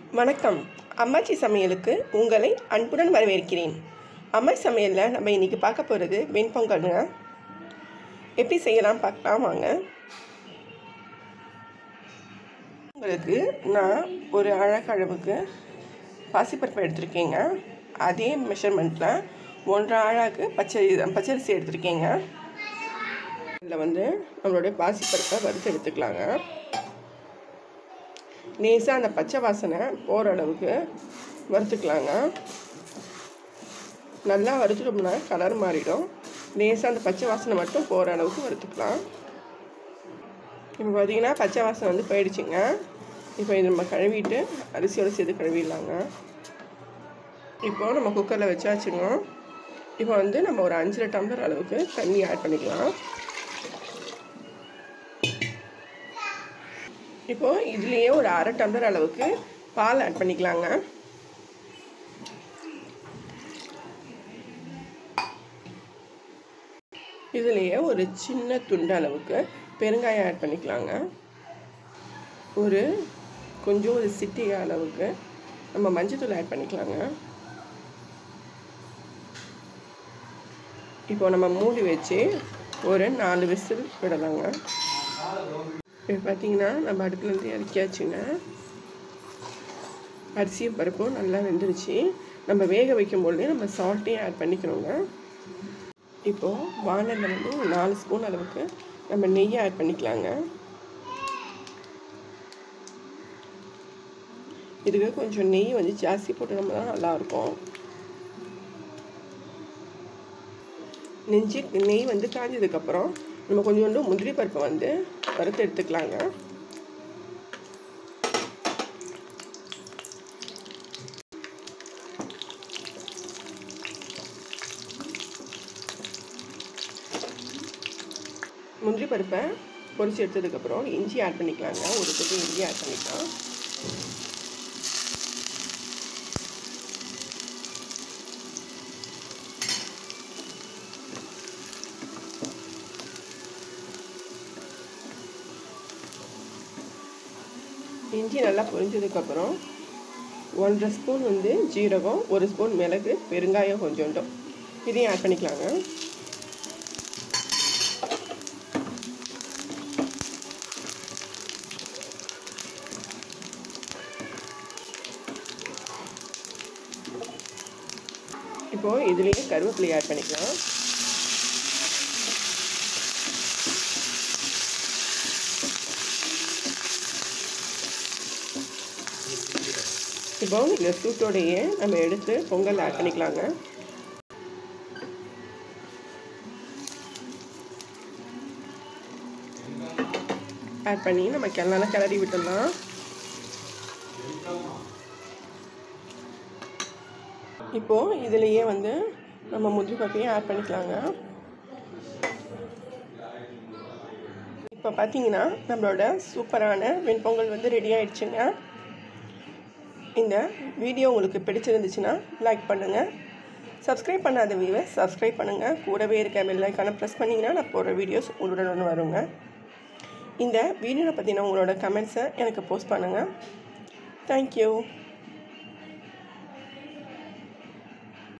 வணக்கம் அம்மாச்சி சமையலுக்கு உங்களை அன்புடன் வரவேற்கிறேன் அம்மா சமையலில் நம்ம இன்றைக்கி பார்க்க போகிறது வெண்பொங்கலுங்க எப்படி செய்யலாம் பார்க்கலாம் வாங்க உங்களுக்கு நான் ஒரு அழகளவுக்கு பாசிப்பருப்பு எடுத்திருக்கேங்க அதே மெஷர்மெண்ட்டில் ஒன்றரை அழகு பச்சரி பச்சரிசி எடுத்திருக்கேங்க இதில் வந்து நம்மளுடைய பாசிப்பருப்பை வறுத்து எடுத்துக்கலாங்க லேசாக அந்த பச்சை வாசனை போகிற அளவுக்கு வறுத்துக்கலாங்க நல்லா வறுத்துட்டோம்னா கலர் மாறிடும் லேசாக அந்த பச்சை வாசனை மட்டும் போகிற அளவுக்கு வறுத்துக்கலாம் இப்போ பார்த்தீங்கன்னா பச்சை வாசனை வந்து போயிடுச்சுங்க இப்போ இது நம்ம கழுவிட்டு அரிசியோடு சேர்த்து கழுவிடலாங்க இப்போ நம்ம குக்கரில் வச்சாச்சுங்க இப்போ வந்து நம்ம ஒரு அஞ்சரை டம்ளர் அளவுக்கு தண்ணி ஆட் பண்ணிக்கலாம் இப்போது இதுலேயே ஒரு அரை டம்ளர் அளவுக்கு பால் ஆட் பண்ணிக்கலாங்க இதுலேயே ஒரு சின்ன துண்டு அளவுக்கு பெருங்காயம் ஆட் பண்ணிக்கலாங்க ஒரு கொஞ்சம் ஒரு சிட்டிகை அளவுக்கு நம்ம மஞ்சத்தூள் ஆட் பண்ணிக்கலாங்க இப்போ நம்ம மூடி வச்சு ஒரு நாலு விசில் விடலாங்க இப்போ பார்த்தீங்கன்னா நம்ம அடுப்புலேருந்து இறக்கியாச்சுங்க அரிசியும் பருப்பும் நல்லா வெந்துருச்சு நம்ம வேக வைக்கும்போது நம்ம சால்ட்டையும் ஆட் பண்ணிக்கணுங்க இப்போது வானலில் வந்து ஒரு நாலு ஸ்பூன் அளவுக்கு நம்ம நெய்யை ஆட் பண்ணிக்கலாங்க இதுக்கு கொஞ்சம் நெய் வந்து ஜாஸ்தி போட்டோம்னா நல்லாயிருக்கும் நெஞ்சு நெய் வந்து காஞ்சதுக்கப்புறம் நம்ம கொஞ்சோண்டு முந்திரி பருப்பை வந்து வறுத்து எடுத்துக்கலாங்க முந்திரி பருப்பை பொரிச்சு எடுத்ததுக்கப்புறம் இஞ்சி ஆட் பண்ணிக்கலாங்க ஒரு கொத்து இஞ்சி ஆட் பண்ணிக்கலாம் இஞ்சி நல்லா பொரிஞ்சதுக்கப்புறம் ஒன்றரை ஸ்பூன் வந்து ஜீரகம் ஒரு ஸ்பூன் மிளகு பெருங்காயம் கொஞ்சோண்டும் இதையும் ஆட் பண்ணிக்கலாங்க இப்போது இதுலேயே கருவேப்பிலை ஆட் பண்ணிக்கலாம் இப்போ இந்த சூட்டோடையே நம்ம எடுத்து பொங்கல் ஆட் பண்ணிக்கலாங்க ஆட் பண்ணி நம்ம நல்லா கிளறி விட்டுடலாம் இப்போது இதுலேயே வந்து நம்ம முந்திரி பருப்பையும் ஆட் பண்ணிக்கலாங்க இப்போ பார்த்தீங்கன்னா நம்மளோட சூப்பரான வெண்பொங்கல் வந்து ரெடி ஆயிடுச்சுங்க இந்த வீடியோ உங்களுக்கு பிடிச்சிருந்துச்சுன்னா லைக் பண்ணுங்கள் சப்ஸ்கிரைப் பண்ணாத வியூவர் சப்ஸ்கிரைப் பண்ணுங்கள் கூடவே இருக்க பெல் ஐக்கானை ப்ரெஸ் பண்ணிங்கன்னா நான் போடுற வீடியோஸ் உங்களுடன் வருங்க இந்த வீடியோவை பற்றின உங்களோட கமெண்ட்ஸை எனக்கு போஸ்ட் பண்ணுங்கள் தேங்க்யூ